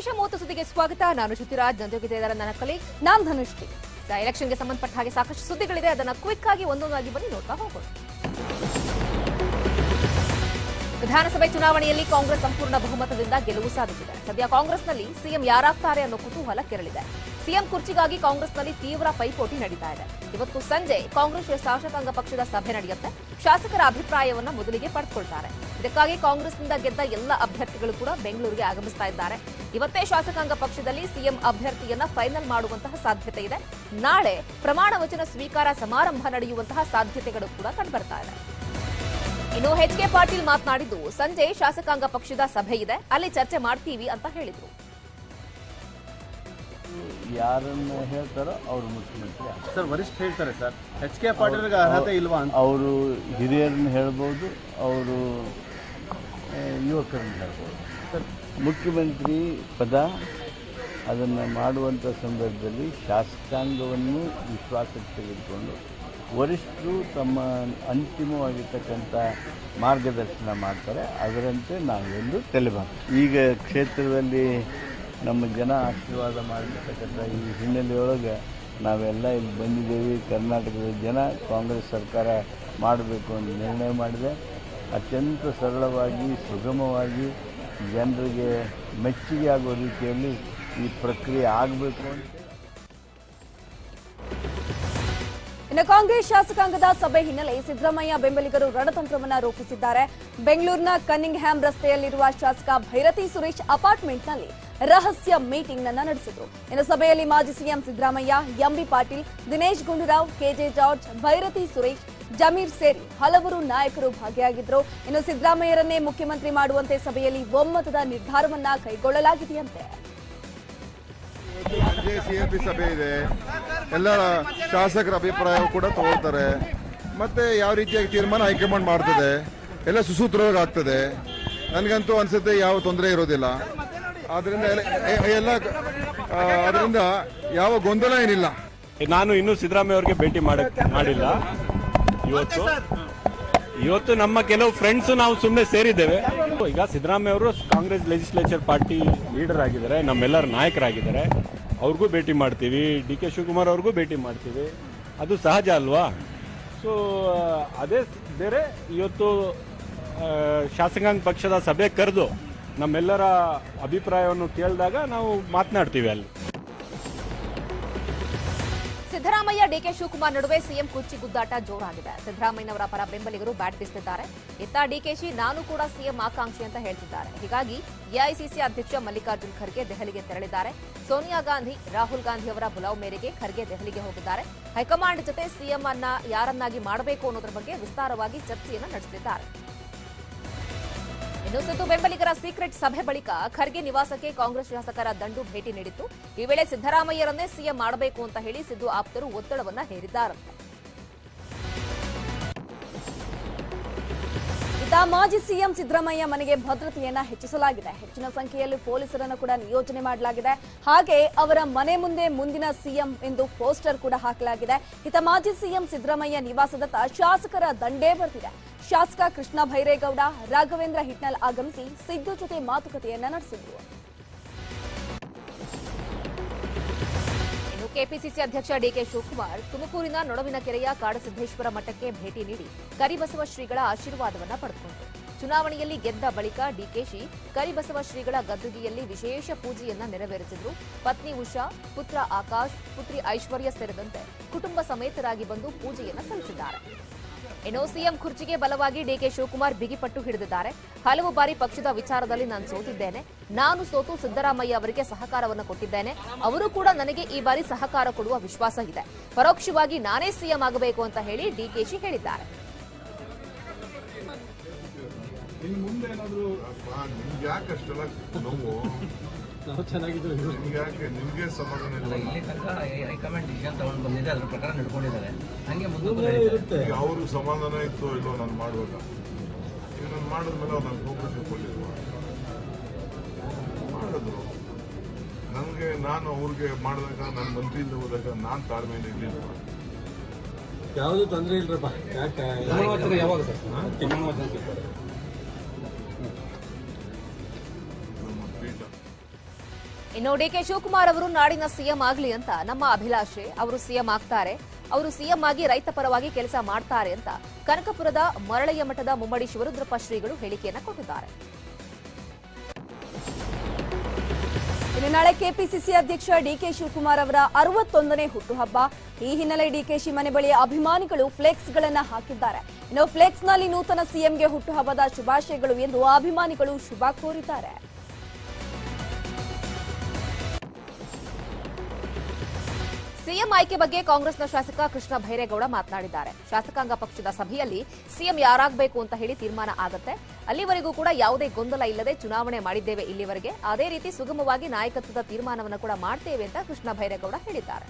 ವಿಶೇಷ ಮೂವತ್ತು ಸುದ್ದಿಗೆ ಸ್ವಾಗತ ನಾನು ಶ್ರುತಿರಾಜ್ ನನ್ನ ಜೊತೆ ಇದ್ದಾರೆ ನನ್ನ ಕಲೀಗ್ ನಾನ್ ಧನುಶ್ರೀ ಎಲೆಕ್ಷನ್ಗೆ ಸಂಬಂಧಪಟ್ಟ ಹಾಗೆ ಸಾಕಷ್ಟು ಸುದ್ದಿಗಳಿದೆ ಅದನ್ನ ಕ್ವಿಕ್ ಆಗಿ ಒಂದೊಂದಾಗಿ ಬನ್ನಿ ನೋಡ್ತಾ ಹೋಗೋಣ ವಿಧಾನಸಭೆ ಚುನಾವಣೆಯಲ್ಲಿ ಕಾಂಗ್ರೆಸ್ ಸಂಪೂರ್ಣ ಬಹುಮತದಿಂದ ಗೆಲುವು ಸಾಧಿಸಿದೆ ಸದ್ಯ ಕಾಂಗ್ರೆಸ್ನಲ್ಲಿ ಸಿಎಂ ಯಾರಾಗ್ತಾರೆ ಅನ್ನೋ ಕುತೂಹಲ ಕೆರಳಿದೆ ಸಿಎಂ ಕುರ್ಚಿಗಾಗಿ ಕಾಂಗ್ರೆಸ್ನಲ್ಲಿ ತೀವ್ರ ಪೈಪೋಟಿ ನಡೀತಾ ಇದೆ ಇವತ್ತು ಸಂಜೆ ಕಾಂಗ್ರೆಸ್ ಶಾಸಕಾಂಗ ಪಕ್ಷದ ಸಭೆ ನಡೆಯುತ್ತೆ ಶಾಸಕರ ಅಭಿಪ್ರಾಯವನ್ನ ಮೊದಲಿಗೆ ಪಡೆದುಕೊಳ್ತಾರೆ ಇದಕ್ಕಾಗಿ ಕಾಂಗ್ರೆಸ್ನಿಂದ ಗೆದ್ದ ಎಲ್ಲ ಅಭ್ಯರ್ಥಿಗಳು ಕೂಡ ಬೆಂಗಳೂರಿಗೆ ಆಗಮಿಸ್ತಾ ಇದ್ದಾರೆ ಇವತ್ತೇ ಶಾಸಕಾಂಗ ಪಕ್ಷದಲ್ಲಿ ಸಿಎಂ ಅಭ್ಯರ್ಥಿಯನ್ನ ಫೈನಲ್ ಮಾಡುವಂತಹ ಸಾಧ್ಯತೆ ಇದೆ ನಾಳೆ ಪ್ರಮಾಣ ವಚನ ಸ್ವೀಕಾರ ಸಮಾರಂಭ ನಡೆಯುವಂತಹ ಸಾಧ್ಯತೆಗಳು ಕೂಡ ಕಂಡುಬರ್ತಾ ಇದೆ ಇನ್ನು ಎಚ್ ಕೆ ಪಾಟೀಲ್ ಮಾತನಾಡಿದ್ದು ಸಂಜೆ ಶಾಸಕಾಂಗ ಪಕ್ಷದ ಸಭೆ ಇದೆ ಅಲ್ಲಿ ಚರ್ಚೆ ಮಾಡ್ತೀವಿ ಅಂತ ಹೇಳಿದ್ರು ಯಾರನ್ನ ಹೇಳ್ತಾರೋ ಅವ್ರು ಮುಖ್ಯಮಂತ್ರಿ ಆಗ್ತಾರೆ. ಸರ್ ವರಿಷ್ಠ ಹೇಳ್ತಾರೆ ಸರ್ ಎಚ್ ಕೆ ಪಾಟೀಲ್ಗೆ ಅರ್ಹತೆ ಇಲ್ವಾ ಅಂತ ಅವರು ಹಿರಿಯರನ್ನ ಹೇಳ್ಬೋದು ಅವರು ಯುವಕರನ್ನ ಹೇಳ್ಬೋದು ಮುಖ್ಯಮಂತ್ರಿ ಪದ ಅದನ್ನು ಮಾಡುವಂಥ ಸಂದರ್ಭದಲ್ಲಿ ಶಾಸಕಾಂಗವನ್ನು ವಿಶ್ವಾಸಕ್ಕೆ ತೆಗೆದುಕೊಂಡು ವರಿಷ್ಠರು ತಮ್ಮ ಅಂತಿಮವಾಗಿರ್ತಕ್ಕಂಥ ಮಾರ್ಗದರ್ಶನ ಮಾಡ್ತಾರೆ ಅದರಂತೆ ನಾವೆಂದು ತಲೆಬಾರ್ದು ಈಗ ಕ್ಷೇತ್ರದಲ್ಲಿ ನಮ್ಮ ಜನ ಆಶೀರ್ವಾದ ಮಾಡಿರ್ತಕ್ಕಂಥ ಈ ಹಿನ್ನೆಲೆಯೊಳಗೆ ನಾವೆಲ್ಲ ಇಲ್ಲಿ ಬಂದಿದ್ದೇವೆ ಕರ್ನಾಟಕದ ಜನ ಕಾಂಗ್ರೆಸ್ ಸರ್ಕಾರ ಮಾಡಬೇಕು ಅಂತ ನಿರ್ಣಯ ಮಾಡಿದೆ ಅತ್ಯಂತ ಸರಳವಾಗಿ ಸುಗಮವಾಗಿ ಜನರಿಗೆ ಮೆಚ್ಚುಗೆ ಆಗುವ ರೀತಿಯಲ್ಲಿ ಈ ಪ್ರಕ್ರಿಯೆ ಆಗಬೇಕು ಅಂತ ಇನ್ನು ಕಾಂಗ್ರೆಸ್ ಶಾಸಕಾಂಗದ ಸಭೆ ಹಿನ್ನೆಲೆ ಸಿದ್ದರಾಮಯ್ಯ ಬೆಂಬಲಿಗರು ರಣತಂತ್ರವನ್ನ ರೂಪಿಸಿದ್ದಾರೆ ಬೆಂಗಳೂರಿನ ಕನ್ನಿಂಗ್ ಹ್ಯಾಮ್ ರಸ್ತೆಯಲ್ಲಿರುವ ಶಾಸಕ ಭೈರತಿ ಸುರೇಶ್ ಅಪಾರ್ಟ್ಮೆಂಟ್ನಲ್ಲಿ ರಹಸ್ಯ ಮೀಟಿಂಗ್ ಅನ್ನ ನಡೆಸಿದ್ರು ಇನ್ನು ಸಭೆಯಲ್ಲಿ ಮಾಜಿ CM Siddaramaiah MB Patil Dinesh Gundu Rao KJ George Byrathi Suresh Zameer ಸೇರಿ ಹಲವರು ನಾಯಕರು ಭಾಗಿಯಾಗಿದ್ರು ಇನ್ನು ಸಿದ್ದರಾಮಯ್ಯರನ್ನೇ ಮುಖ್ಯಮಂತ್ರಿ ಮಾಡುವಂತೆ ಸಭೆಯಲ್ಲಿ ಒಮ್ಮತದ ನಿರ್ಧಾರವನ್ನ ಕೈಗೊಳ್ಳಲಾಗಿದೆಯಂತೆ ಸಂಜೆ ಸಿಎಂಪಿ ಸಭೆ ಇದೆ ಎಲ್ಲ ಶಾಸಕರ ಅಭಿಪ್ರಾಯ ಕೂಡ ತಗೊಳ್ತಾರೆ ಮತ್ತೆ ಯಾವ ರೀತಿಯಾಗಿ ತೀರ್ಮಾನ ಹೈಕಮಾಂಡ್ ಮಾಡ್ತದೆ ಎಲ್ಲ ಸುಸೂತ್ರವಾಗಿ ಆಗ್ತದೆ ನನಗಂತೂ ಅನ್ಸುತ್ತೆ ಯಾವ ತೊಂದರೆ ಇರೋದಿಲ್ಲ ಆದ್ರಿಂದ ಎಲ್ಲ- ಎ- ಎಲ್ಲ ಆ, ಅದರಿಂದ ಯಾವ ಗೊಂದಲ ಏನಿಲ್ಲ ನಾನು ಇನ್ನೂ ಸಿದ್ದರಾಮಯ್ಯ ಅವ್ರಿಗೆ ಭೇಟಿ ಮಾಡಕ್ ಮಾಡಿಲ್ಲ ಇವತ್ತು ಇವತ್ತು ನಮ್ಮ ಕೆಲವು ಫ್ರೆಂಡ್ಸ್ ನಾವು ಸುಮ್ಮನೆ ಸೇರಿದ್ದೇವೆ ಈಗ ಸಿದ್ದರಾಮಯ್ಯ ಅವರು ಕಾಂಗ್ರೆಸ್ ಲೆಜಿಸ್ಲೇಚರ್ ಪಾರ್ಟಿ ಲೀಡರ್ ಆಗಿದ್ದಾರೆ ನಮ್ಮೆಲ್ಲರ ನಾಯಕರಾಗಿದ್ದಾರೆ ಅವ್ರಿಗೂ ಭೇಟಿ ಮಾಡ್ತೀವಿ ಡಿ ಕೆ ಶಿವಕುಮಾರ್ ಅವ್ರಿಗೂ ಭೇಟಿ ಮಾಡ್ತೀವಿ ಅದು ಸಹಜ ಅಲ್ವಾ ಸೊ ಅದೇ ಬೇರೆ ಇವತ್ತು ಆ, ಶಾಸಕಾಂಗ ಪಕ್ಷದ ಸಭೆ ಕರೆದು ನಮ್ಮೆಲ್ಲರ ಅಭಿಪ್ರಾಯವನ್ನು ಕೇಳಿದಾಗ ನಾವು ಮಾತನಾಡ್ತೀವಿ ಅಲ್ಲಿ ಸಿದ್ದರಾಮಯ್ಯ ಡಿಕೆ ಶಿವಕುಮಾರ್ ನಡುವೆ ಸಿಎಂ ಕುರ್ಚಿ ಗುದ್ದಾಟ ಜೋರಾಗಿದೆ ಸಿದ್ದರಾಮಯ್ಯನವರ ಪರ ಬೆಂಬಲಿಗರು ಬ್ಯಾಟ್ ಬೀಸುತ್ತಿದ್ದಾರೆ ಇತ್ತ ಡಿಕೆಶಿ ನಾನು ಕೂಡ ಸಿಎಂ ಆಕಾಂಕ್ಷಿ ಅಂತ ಹೇಳ್ತಿದ್ದಾರೆ ಹೀಗಾಗಿ ಎಐಸಿಸಿ ಅಧ್ಯಕ್ಷ ಮಲ್ಲಿಕಾರ್ಜುನ್ ಖರ್ಗೆ ದೆಹಲಿಗೆ ತೆರಳಿದ್ದಾರೆ ಸೋನಿಯಾ ಗಾಂಧಿ ರಾಹುಲ್ ಗಾಂಧಿ ಅವರ ಬುಲಾವ್ ಮೇರೆಗೆ ಖರ್ಗೆ ದೆಹಲಿಗೆ ಹೋಗಿದ್ದಾರೆ ಹೈಕಮಾಂಡ್ ಜೊತೆ ಸಿಎಂ ಅನ್ನ ಯಾರನ್ನಾಗಿ ಮಾಡಬೇಕು ಅನ್ನೋದ್ರ ಬಗ್ಗೆ ವಿಸ್ತಾರವಾಗಿ ಚರ್ಚೆಯನ್ನು ನಡೆಸಲಿದ್ದಾರೆ ಇನ್ನು ಸಿದ್ದು ಬೆಂಬಲಿಗರ ಸೀಕ್ರೆಟ್ ಸಭೆ ಬಳಿಕ ಖರ್ಗೆ ನಿವಾಸಕ್ಕೆ ಕಾಂಗ್ರೆಸ್ ಶಾಸಕರ ದಂಡು ಭೇಟಿ ನೀಡಿತ್ತು ಈ ವೇಳೆ ಸಿದ್ದರಾಮಯ್ಯರನ್ನೇ ಸಿಎಂ ಮಾಡಬೇಕು ಅಂತ ಹೇಳಿ ಸಿದ್ದು ಆಪ್ತರು ಒತ್ತಡವನ್ನ ಹೇರಿದ್ದಾರಂತೆ ಇತ್ತ ಮಾಜಿ ಸಿಎಂ ಸಿದ್ದರಾಮಯ್ಯ ಮನೆಗೆ ಭದ್ರತೆಯನ್ನ ಹೆಚ್ಚಿಸಲಾಗಿದೆ ಹೆಚ್ಚಿನ ಸಂಖ್ಯೆಯಲ್ಲಿ ಪೊಲೀಸರನ್ನು ಕೂಡ ನಿಯೋಜನೆ ಮಾಡಲಾಗಿದೆ ಹಾಗೆ ಅವರ ಮನೆ ಮುಂದೆ ಮುಂದಿನ ಸಿಎಂ ಎಂದು ಪೋಸ್ಟರ್ ಕೂಡ ಹಾಕಲಾಗಿದೆ ಇತ್ತ ಮಾಜಿ ಸಿಎಂ ಸಿದ್ದರಾಮಯ್ಯ ನಿವಾಸದತ್ತ ಶಾಸಕರ ದಂಡೇ ಬರ್ತಿದೆ ಶಾಸಕ ಕೃಷ್ಣ ಭೈರೇಗೌಡ ರಾಘವೇಂದ್ರ ಹಿಟ್ನಲ್ ಆಗಮಿಸಿ ಸಿದ್ದು ಜೊತೆ ಮಾತುಕತೆಯನ್ನ ನಡೆಸಿದ್ರು ಇನ್ನು ಕೆಪಿಸಿಸಿ ಅಧ್ಯಕ್ಷ ಡಿಕೆ ಶಿವಕುಮಾರ್ ತುಮಕೂರಿನ ನೊಡವಿನ ಕೆರೆಯ ಕಾಡಸಿದ್ದೇಶ್ವರ ಮಠಕ್ಕೆ ಭೇಟಿ ನೀಡಿ ಕರಿಬಸವ ಶ್ರೀಗಳ ಆಶೀರ್ವಾದವನ್ನ ಪಡೆದುಕೊಂಡರು ಚುನಾವಣೆಯಲ್ಲಿ ಗೆದ್ದ ಬಳಿಕ ಡಿಕೆಶಿ ಕರಿಬಸವ ಶ್ರೀಗಳ ಗದ್ದುಗೆಯಲ್ಲಿ ವಿಶೇಷ ಪೂಜೆಯನ್ನ ನೆರವೇರಿಸಿದ್ರು ಪತ್ನಿ ಉಷಾ ಪುತ್ರ ಆಕಾಶ್ ಪುತ್ರಿ ಐಶ್ವರ್ಯ ಸೇರಿದಂತೆ ಕುಟುಂಬ ಸಮೇತರಾಗಿ ಬಂದು ಪೂಜೆಯನ್ನ ಸಲ್ಲಿಸಿದ್ದಾರೆ ಇನ್ನು ಸಿಎಂ ಕುರ್ಚಿಗೆ ಬಲವಾಗಿ ಡಿಕೆ ಶಿವಕುಮಾರ್ ಬಿಗಿಪಟ್ಟು ಹಿಡಿದಿದ್ದಾರೆ ಹಲವು ಬಾರಿ ಪಕ್ಷದ ವಿಚಾರದಲ್ಲಿ ನಾನು ಸೋತಿದ್ದೇನೆ ನಾನು ಸೋತು ಸಿದ್ದರಾಮಯ್ಯ ಅವರಿಗೆ ಸಹಕಾರವನ್ನು ಕೊಟ್ಟಿದ್ದೇನೆ ಅವರು ಕೂಡ ನನಗೆ ಈ ಬಾರಿ ಸಹಕಾರ ಕೊಡುವ ವಿಶ್ವಾಸ ಇದೆ ಪರೋಕ್ಷವಾಗಿ ನಾನೇ ಸಿಎಂ ಆಗಬೇಕು ಅಂತ ಹೇಳಿ ಡಿಕೆಶಿ ಹೇಳಿದ್ದಾರೆ ನಿಮ್ಗೆ ಯಾಕೆ ಅಷ್ಟೆಲ್ಲ ನೋವು ನಿಮ್ಗೆ ಯಾಕೆ ನಿಮ್ಗೆ ಸಮಾಧಾನ ಅಲ್ಲ ಇಲ್ಲಿ ತನಕ ಹೈ- ಹೈಕಮಾಂಡ್ ಡಿಸಿಷನ್ ತಗೊಂಡು ಬಂದಿದೆ ಅದ್ರ ಪ್ರಕಾರ ನಡ್ಕೊಂಡಿದ್ದಾರೆ ಹಂಗೆ ಮುಂದೆ ಈಗ ಅವರು ಸಮಾಧಾನ ಇತ್ತು ಇಲ್ಲೋ ನಾನು ಮಾಡುವಾಗ ಈಗ ನಾನು ಮಾಡಿದ್ಮೇಲೆ ಅವ್ರು ನಾನು ಹೋಗ್ಬಿಟ್ಟು ಕೊಟ್ಟಿಲ್ವಾ ಮಾಡಿದ್ರು ನನಗೆ ನಾನು ಅವ್ರಿಗೆ ಮಾಡಿದಾಗ ನಾನು ಮಂತ್ರಿಯಿಂದ ಹೋದಾಗ ನಾನು ತಾಳ್ಮೆಯಿಂದ ಇರಲಿಲ್ಲ ಯಾವುದು ತೊಂದರೆ ಇಲ್ರಪ್ಪ ಯಾಕೆ ಯಾವಾಗ ನಮ್ಮ ಪೀಠ ಇನ್ನು ಡಿಕೆ ಶಿವಕುಮಾರ್ ಅವರು ನಾಡಿನ ಸಿಎಂ ಆಗಲಿ ಅಂತ ನಮ್ಮ ಅಭಿಲಾಷೆ ಅವರು ಸಿಎಂ ಆಗ್ತಾರೆ ಅವರು ಸಿಎಂ ಆಗಿ ರೈತ ಪರವಾಗಿ ಕೆಲಸ ಮಾಡ್ತಾರೆ ಅಂತ ಕನಕಪುರದ ಮರಳಯ್ಯ ಮಠದ ಮುಮ್ಮಡಿ ಶಿವರುದ್ರಪ್ಪ ಶ್ರೀಗಳು ಹೇಳಿಕೆಯನ್ನ ಕೊಟ್ಟಿದ್ದಾರೆ ಇನ್ನು ನಾಳೆ ಕೆಪಿಸಿಸಿ ಅಧ್ಯಕ್ಷ ಡಿಕೆ ಶಿವಕುಮಾರ್ ಅವರ ಅರವತ್ತೊಂದನೇ ಹುಟ್ಟುಹಬ್ಬ ಈ ಹಿನ್ನೆಲೆ ಡಿಕೆಶಿ ಮನೆ ಬಳಿ ಅಭಿಮಾನಿಗಳು ಫ್ಲೆಕ್ಸ್ ಗಳನ್ನ ಹಾಕಿದ್ದಾರೆ ಇನ್ನು ಫ್ಲೆಕ್ಸ್ ನಲ್ಲಿ ನೂತನ ಸಿಎಂಗೆ ಹುಟ್ಟುಹಬ್ಬದ ಶುಭಾಶಯಗಳು ಎಂದು ಅಭಿಮಾನಿಗಳು ಶುಭ ಕೋರಿದ್ದಾರೆ ಸಿಎಂ ಆಯ್ಕೆ ಬಗ್ಗೆ ಕಾಂಗ್ರೆಸ್ನ ಶಾಸಕ ಕೃಷ್ಣ ಭೈರೇಗೌಡ ಮಾತನಾಡಿದ್ದಾರೆ ಶಾಸಕಾಂಗ ಪಕ್ಷದ ಸಭೆಯಲ್ಲಿ ಸಿಎಂ ಯಾರಾಗಬೇಕು ಅಂತ ಹೇಳಿ ತೀರ್ಮಾನ ಆಗತ್ತೆ ಅಲ್ಲಿವರೆಗೂ ಕೂಡ ಯಾವುದೇ ಗೊಂದಲ ಇಲ್ಲದೆ ಚುನಾವಣೆ ಮಾಡಿದ್ದೇವೆ ಇಲ್ಲಿವರೆಗೆ ಅದೇ ರೀತಿ ಸುಗಮವಾಗಿ ನಾಯಕತ್ವದ ತೀರ್ಮಾನವನ್ನು ಕೂಡ ಮಾಡ್ತೇವೆ ಅಂತ ಕೃಷ್ಣ ಭೈರೇಗೌಡ ಹೇಳಿದ್ದಾರೆ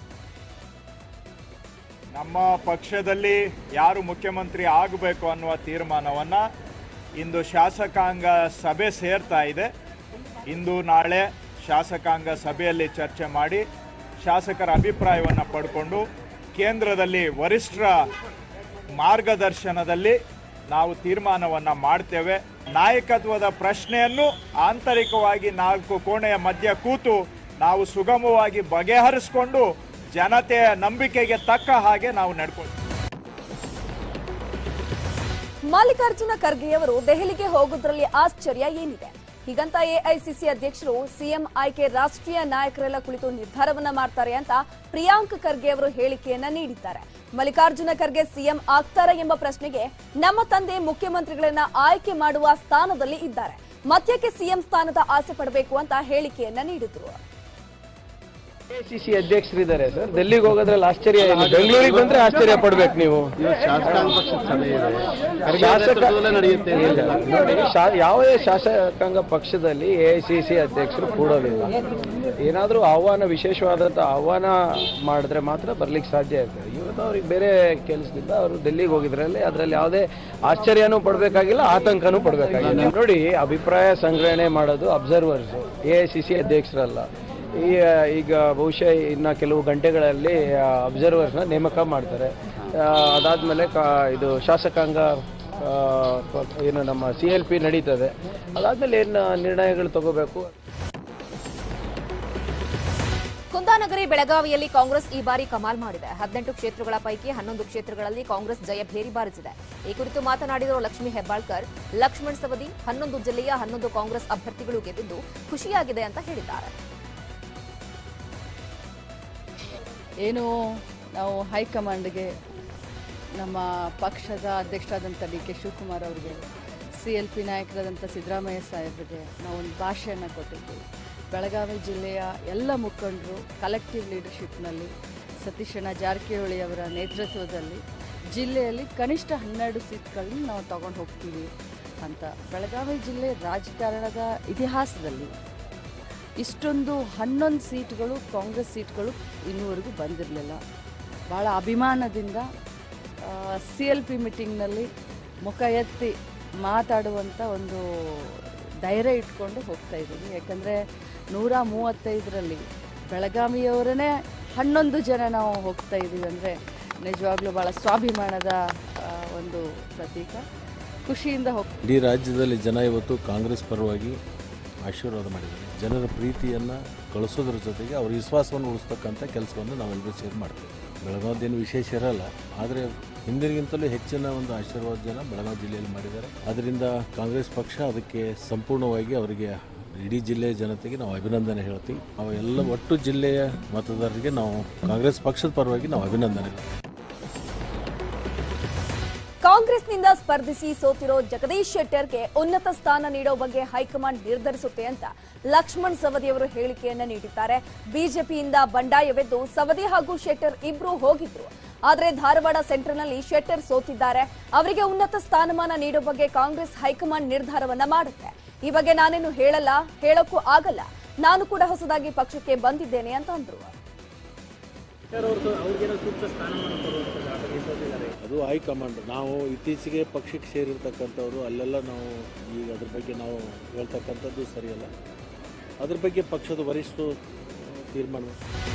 ನಮ್ಮ ಪಕ್ಷದಲ್ಲಿ ಯಾರು ಮುಖ್ಯಮಂತ್ರಿ ಆಗಬೇಕು ಅನ್ನುವ ತೀರ್ಮಾನವನ್ನು ಇಂದು ಶಾಸಕಾಂಗ ಸಭೆ ಸೇರ್ತಾ ಇದೆ ಇಂದು ನಾಳೆ ಶಾಸಕಾಂಗ ಸಭೆಯಲ್ಲಿ ಚರ್ಚೆ ಮಾಡಿ ಶಾಸಕರ ಅಭಿಪ್ರಾಯವನ್ನು ಪಡ್ಕೊಂಡು ಕೇಂದ್ರದಲ್ಲಿ ವರಿಷ್ಠರ ಮಾರ್ಗದರ್ಶನದಲ್ಲಿ ನಾವು ತೀರ್ಮಾನವನ್ನು ಮಾಡ್ತೇವೆ ನಾಯಕತ್ವದ ಪ್ರಶ್ನೆಯನ್ನು ಆಂತರಿಕವಾಗಿ ನಾಲ್ಕು ಕೋಣೆಯ ಮಧ್ಯ ಕೂತು ನಾವು ಸುಗಮವಾಗಿ ಬಗೆಹರಿಸಿಕೊಂಡು ಜನತೆಯ ನಂಬಿಕೆಗೆ ತಕ್ಕ ಹಾಗೆ ನಾವು ನಡ್ಕೊಳ್ತೀವಿ ಮಲ್ಲಿಕಾರ್ಜುನ ಖರ್ಗೆಯವರು ದೆಹಲಿಗೆ ಹೋಗೋದ್ರಲ್ಲಿ ಆಶ್ಚರ್ಯ ಏನಿದೆ ಹೀಗಂತ ಎಐಸಿಸಿ ಅಧ್ಯಕ್ಷರು ಸಿಎಂ ಆಯ್ಕೆ ರಾಷ್ಟ್ರೀಯ ನಾಯಕರೆಲ್ಲ ಕುಳಿತು ನಿರ್ಧಾರವನ್ನ ಮಾಡ್ತಾರೆ ಅಂತ ಪ್ರಿಯಾಂಕ್ ಖರ್ಗೆ ಅವರು ಹೇಳಿಕೆಯನ್ನ ನೀಡಿದ್ದಾರೆ ಮಲ್ಲಿಕಾರ್ಜುನ ಖರ್ಗೆ ಸಿಎಂ ಆಗ್ತಾರ ಎಂಬ ಪ್ರಶ್ನೆಗೆ ನಮ್ಮ ತಂದೆ ಮುಖ್ಯಮಂತ್ರಿಗಳನ್ನ ಆಯ್ಕೆ ಮಾಡುವ ಸ್ಥಾನದಲ್ಲಿ ಇದ್ದಾರೆ ಮತ್ಯಕ್ಕೆ ಸಿಎಂ ಸ್ಥಾನದ ಆಸೆ ಪಡಬೇಕು ಅಂತ ಹೇಳಿಕೆಯನ್ನ ನೀಡಿದ್ರು ಎಐಸಿಸಿ ಅಧ್ಯಕ್ಷರಿದ್ದಾರೆ ಸರ್ ಡೆಲ್ಲಿಗೆ ಹೋಗೋದ್ರಲ್ಲಿ ಆಶ್ಚರ್ಯ ಏನು ಬೆಂಗಳೂರಿಗೆ ಬಂದ್ರೆ ಆಶ್ಚರ್ಯ ಪಡ್ಬೇಕು ನೀವು ಶಾಸಕಾಂಗ ಪಕ್ಷದ ಸಭೆ ಇದೆ ಶಾಸಕ ನಡೆಯುತ್ತೆ ಇಲ್ಲ. ನೋಡಿ ಶಾ- ಯಾವುದೇ ಶಾಸಕಾಂಗ ಪಕ್ಷದಲ್ಲಿ ಎಐಸಿಸಿ ಅಧ್ಯಕ್ಷರು ಕೂಡೋದಿಲ್ಲ ಏನಾದರೂ ಆಹ್ವಾನ ವಿಶೇಷವಾದಂಥ ಆಹ್ವಾನ ಮಾಡಿದ್ರೆ ಮಾತ್ರ ಬರ್ಲಿಕ್ಕೆ ಸಾಧ್ಯ ಇರ್ತದೆ ಇವತ್ತು ಅವ್ರಿಗೆ ಬೇರೆ ಕೆಲಸದಿಂದ ಅವರು ಡೆಲ್ಲಿಗೆ ಹೋಗಿದ್ರಲ್ಲಿ ಅದರಲ್ಲಿ ಯಾವುದೇ ಆಶ್ಚರ್ಯನೂ ಪಡಬೇಕಾಗಿಲ್ಲ ಆತಂಕನೂ ಪಡಬೇಕಾಗಿಲ್ಲ ನೋಡಿ ಅಭಿಪ್ರಾಯ ಸಂಗ್ರಹಣೆ ಮಾಡೋದು observers A I C C ಅಧ್ಯಕ್ಷರಲ್ಲ ಈ ಈಗ ಬಹುಶಃ ಇನ್ನು ಕೆಲವು ಗಂಟೆಗಳಲ್ಲಿ ಅಬ್ಸರ್ವರ್ಸ್ನ ನೇಮಕ ಮಾಡ್ತಾರೆ ಆ, ಅದಾದ್ಮೇಲೆ ಕಾ ಇದು ಶಾಸಕಾಂಗ ಆ, ಪ- ಏನು ನಮ್ಮ ಸಿ ಎಲ್ ಪಿ ನಡೀತದೆ ಅದಾದ್ಮೇಲೆ ಏನು ನಿರ್ಣಯಗಳು ತಗೋಬೇಕು ಕುಂದಾನಗರಿ ಬೆಳಗಾವಿಯಲ್ಲಿ ಕಾಂಗ್ರೆಸ್ ಈ ಬಾರಿ ಕಮಾಲ್ ಮಾಡಿದೆ ಹದಿನೆಂಟು ಕ್ಷೇತ್ರಗಳ ಪೈಕಿ ಹನ್ನೊಂದು ಕ್ಷೇತ್ರಗಳಲ್ಲಿ ಕಾಂಗ್ರೆಸ್ ಜಯ ಭೇರಿ ಬಾರಿಸಿದೆ ಈ ಕುರಿತು ಮಾತನಾಡಿರುವ ಲಕ್ಷ್ಮೀ ಹೆಬ್ಬಾಳ್ಕರ್ ಲಕ್ಷ್ಮಣ್ ಸವದಿ ಹನ್ನೊಂದು ಜಿಲ್ಲೆಯ ಹನ್ನೊಂದು ಕಾಂಗ್ರೆಸ್ ಅಭ್ಯರ್ಥಿಗಳು ಗೆದ್ದಿದ್ದು ಖುಷಿಯಾಗಿದೆ ಅಂತ ಹೇಳಿದ್ದಾರೆ ಏನು ನಾವು ಹೈಕಮಾಂಡ್ಗೆ ನಮ್ಮ ಪಕ್ಷದ ಅಧ್ಯಕ್ಷರಾದಂಥ ಡಿ ಕೆ ಶಿವಕುಮಾರ್ ಅವರಿಗೆ ಸಿ ಎಲ್ ಪಿ ನಾಯಕರಾದಂಥ ಸಿದ್ದರಾಮಯ್ಯ ಸಾಹೇಬರಿಗೆ ನಾವು ಒಂದು ಭಾಷೆಯನ್ನು ಕೊಟ್ಟಿದ್ವಿ ಬೆಳಗಾವಿ ಜಿಲ್ಲೆಯ ಎಲ್ಲ ಮುಖಂಡರು ಕಲೆಕ್ಟಿವ್ ಲೀಡರ್ಶಿಪ್ನಲ್ಲಿ ಸತೀಶಣ್ಣ ಜಾರಕಿಹೊಳಿ ಅವರ ನೇತೃತ್ವದಲ್ಲಿ ಜಿಲ್ಲೆಯಲ್ಲಿ ಕನಿಷ್ಠ ಹನ್ನೆರಡು ಸೀಟ್ಗಳನ್ನ ನಾವು ತಗೊಂಡು ಹೋಗ್ತೀವಿ ಅಂತ ಬೆಳಗಾವಿ ಜಿಲ್ಲೆ ರಾಜಕಾರಣದ ಇತಿಹಾಸದಲ್ಲಿ ಇಷ್ಟೊಂದು ಹನ್ನೊಂದು ಸೀಟ್ಗಳು ಕಾಂಗ್ರೆಸ್ ಸೀಟ್ಗಳು ಇನ್ನೂವರೆಗೂ ಬಂದಿರಲಿಲ್ಲ ಭಾಳ ಅಭಿಮಾನದಿಂದ ಸಿ ಎಲ್ ಪಿ ಮೀಟಿಂಗ್ನಲ್ಲಿ ಮುಖ ಎತ್ತಿ ಮಾತಾಡುವಂಥ ಒಂದು ಧೈರ್ಯ ಇಟ್ಕೊಂಡು ಹೋಗ್ತಾ ಇದ್ದೀವಿ ಯಾಕಂದರೆ ನೂರ ಮೂವತ್ತೈದರಲ್ಲಿ ಬೆಳಗಾವಿಯವರೇ ಹನ್ನೊಂದು ಜನ ನಾವು ಹೋಗ್ತಾ ಇದ್ದೀವಿ ಅಂದರೆ ನಿಜವಾಗ್ಲೂ ಭಾಳ ಸ್ವಾಭಿಮಾನದ ಆ, ಒಂದು ಪ್ರತೀಕ ಖುಷಿಯಿಂದ ಹೋಗ್ತಾ ಇಡೀ ರಾಜ್ಯದಲ್ಲಿ ಜನ ಇವತ್ತು ಕಾಂಗ್ರೆಸ್ ಪರವಾಗಿ ಆಶೀರ್ವಾದ ಮಾಡಿದ್ದಾರೆ ಜನರ ಪ್ರೀತಿಯನ್ನು ಗಳಿಸೋದ್ರ ಜೊತೆಗೆ ಅವ್ರ ವಿಶ್ವಾಸವನ್ನು ಉಳಿಸ್ತಕ್ಕಂಥ ಕೆಲಸವನ್ನು ನಾವೆಲ್ಲರೂ ಸೇರಿ ಮಾಡ್ತೇವೆ ಬೆಳಗಾವ್ದೇನು ವಿಶೇಷ ಇರಲ್ಲ ಆದರೆ ಹಿಂದಿನಗಿಂತಲೂ ಹೆಚ್ಚಿನ ಒಂದು ಆಶೀರ್ವಾದ ಜನ ಬೆಳಗಾವಿ ಜಿಲ್ಲೆಯಲ್ಲಿ ಮಾಡಿದ್ದಾರೆ ಅದರಿಂದ ಕಾಂಗ್ರೆಸ್ ಪಕ್ಷ ಅದಕ್ಕೆ ಸಂಪೂರ್ಣವಾಗಿ ಅವರಿಗೆ ಇಡೀ ಜಿಲ್ಲೆಯ ಜನತೆಗೆ ನಾವು ಅಭಿನಂದನೆ ಹೇಳ್ತೀವಿ ಅವ ಎಲ್ಲ ಒಟ್ಟು ಜಿಲ್ಲೆಯ ಮತದಾರರಿಗೆ ನಾವು ಕಾಂಗ್ರೆಸ್ ಪಕ್ಷದ ಪರವಾಗಿ ನಾವು ಅಭಿನಂದನೆ ಕಾಂಗ್ರೆಸ್ನಿಂದ ಸ್ಪರ್ಧಿಸಿ ಸೋತಿರೋ ಜಗದೀಶ್ ಶೆಟ್ಟರ್ಗೆ ಉನ್ನತ ಸ್ಥಾನ ನೀಡೋ ಬಗ್ಗೆ ಹೈಕಮಾಂಡ್ ನಿರ್ಧರಿಸುತ್ತೆ ಅಂತ ಲಕ್ಷ್ಮಣ್ ಸವದಿ ಅವರು ಹೇಳಿಕೆಯನ್ನ ನೀಡಿದ್ದಾರೆ ಬಿಜೆಪಿಯಿಂದ ಬಂಡಾಯವೆದ್ದು ಸವದಿ ಹಾಗೂ ಶೆಟ್ಟರ್ ಇಬ್ರು ಹೋಗಿದ್ರು ಆದ್ರೆ ಧಾರವಾಡ ಸೆಂಟರ್ನಲ್ಲಿ ಶೆಟ್ಟರ್ ಸೋತಿದ್ದಾರೆ ಅವರಿಗೆ ಉನ್ನತ ಸ್ಥಾನಮಾನ ನೀಡೋ ಬಗ್ಗೆ ಕಾಂಗ್ರೆಸ್ ಹೈಕಮಾಂಡ್ ನಿರ್ಧಾರವನ್ನ ಮಾಡುತ್ತೆ ಈ ಬಗ್ಗೆ ನಾನೇನು ಹೇಳಲ್ಲ ಹೇಳೋಕ್ಕೂ ಆಗಲ್ಲ ನಾನು ಕೂಡ ಹೊಸದಾಗಿ ಪಕ್ಷಕ್ಕೆ ಬಂದಿದ್ದೇನೆ ಅಂತ ಅಂದ್ರು ಅದು ಹೈಕಮಾಂಡ್ ನಾವು ಇತ್ತೀಚೆಗೆ ಪಕ್ಷಕ್ಕೆ ಸೇರಿರ್ತಕ್ಕಂಥವ್ರು ಅಲ್ಲೆಲ್ಲ ನಾವು ಈಗ ಅದ್ರ ಬಗ್ಗೆ ನಾವು ಹೇಳ್ತಕ್ಕಂಥದ್ದು ಸರಿಯಲ್ಲ ಅದ್ರ ಬಗ್ಗೆ ಪಕ್ಷದ ವರಿಷ್ಠರು ತೀರ್ಮಾನ